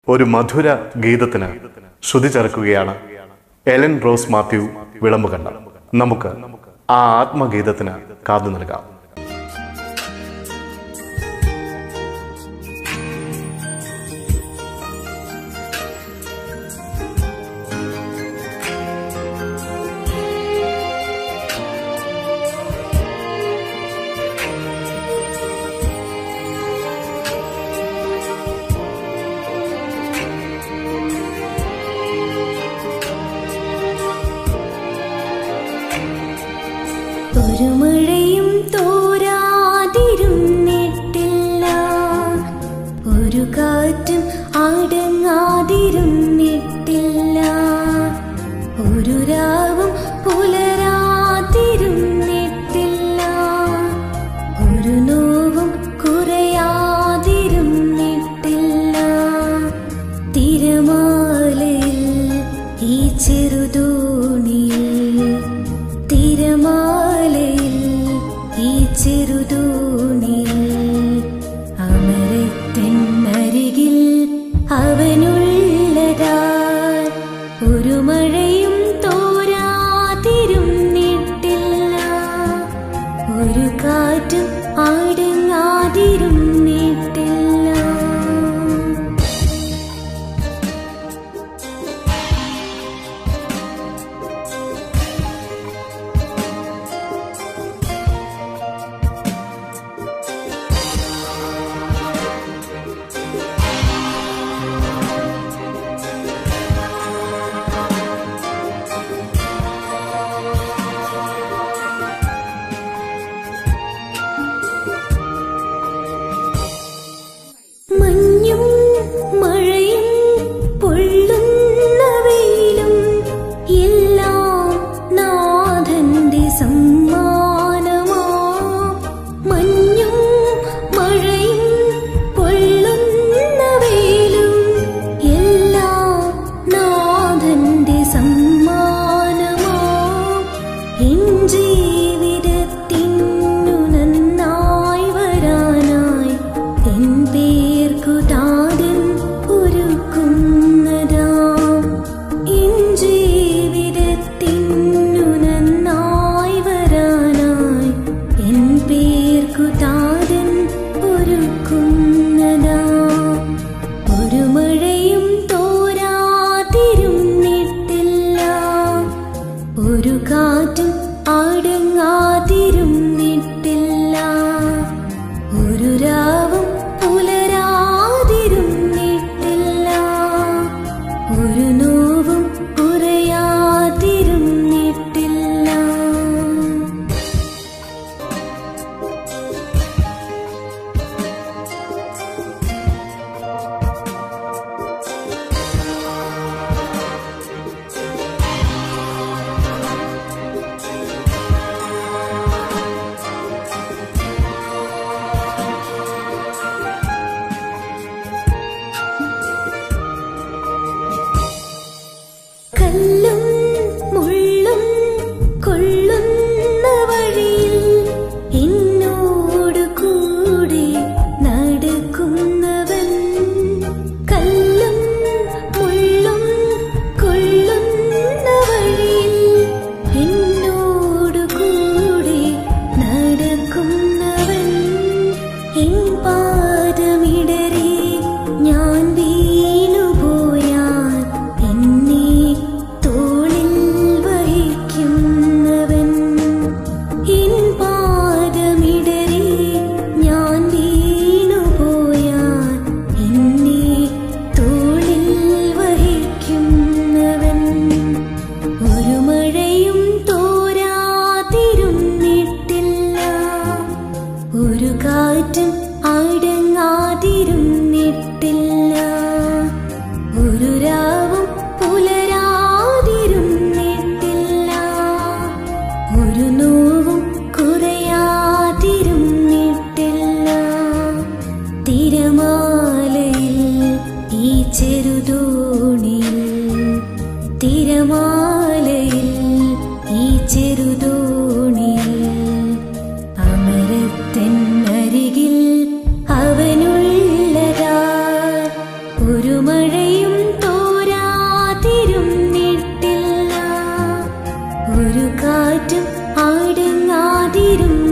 ഒരു മധുര ഗീതത്തിന് ശ്രുതി ചേർക്കുകയാണ് Ellen rose Mathew വിളമ്പുകണ്ട നമുക്ക് ആ ആത്മഗീതത്തിന് കാതു നൽകാം ഒരു മഴയും തോരാതിരുന്നിട്ടില്ല ഒരു കാറ്റും അടങ്ങാതിരുന്നിട്ടില്ല ഒരു രാവും പുലരാതിരുന്നിട്ടില്ല ഒരു നോവും കുറയാതിരുന്നിട്ടില്ല തിരമാലയിൽ ഈ ചെറുതോണിയിൽ തിരമാലയിൽ ഈ ചെറുതോണിയിൽ അമരത്തിനരികിൽ അവനുള്ളതാ ഒരു മഴയും തോരാതിരുന്നിട്ടില്ല ഒരു കാറ്റും ആടുങ്ങാതിരുന്നിട്ടില്ല മഞ്ഞും മഴയും പൊള്ളുന്ന വെയിലും എല്ലാം നാഥന്റെ സമ്മാനമാ മഞ്ഞും മഴയും പൊള്ളുന്ന വെയിലും എല്ലാം നാഥന്റെ സമ്മാനമാ എൻ ജീവിതത്തിനു നന്നായി വരാനായി എൻ പേർക്കു താതൻ ഒരുക്കുന്നതാം എൻ ജീവിതത്തിനു നന്നായി വരാനായി എൻ പേർക്കു താതൻ ഒരുക്കുന്നതാം ഒരു മഴയും തോരാതിരുന്നിട്ടില്ല ഒരു കാറ്റും അടങ്ങാതിരുന്നിട്ടില്ല ഒരു രാവും പുലരാതിരുന്നിട്ടില്ല ഒരു നോവും കുറയാതിരുന്നിട്ടില്ല കല്ലും മുള്ളും കൊള്ളുന്ന വഴിയിൽ എന്നോട് കൂടെ നടക്കുന്നവൻ കല്ലും മുള്ളും കൊള്ളുന്ന വഴിയിൽ എന്നോട് കൂടെ നടക്കുന്നവൻ എൻ പാദമിടറി ഞാൻ വീണുപോയാൽ എന്നെ തോളിൽ വഹിക്കുന്നവൻ എൻ പാദമിടറി ഞാൻ വീണുപോയാൽ എന്നെ തോളിൽ വഹിക്കുന്നവൻ ഒരു മഴയും തോരാതിരുന്നിട്ടില്ല ഒരു കാറ്റും അടങ്ങാതിരുന്നിട്ടില്ല ഒരു രാവും പുലരാതിരുന്നിട്ടില്ല ഒരു നോവും കുറയാതിരുന്നിട്ടില്ല തിരമാലയിൽ ഈ ചെറുതോണിയിൽ തിരമാലയിൽ ഈ ചെറുതോണിയിൽ അമരത്തിനരികിൽ അവനുള്ളതാ ഒരു മഴ മഴയും തോരാതിരുന്നിട്ടില്ല ഒരു കാറ്റും അടങ്ങാതിരുന്നിട്ടില്ല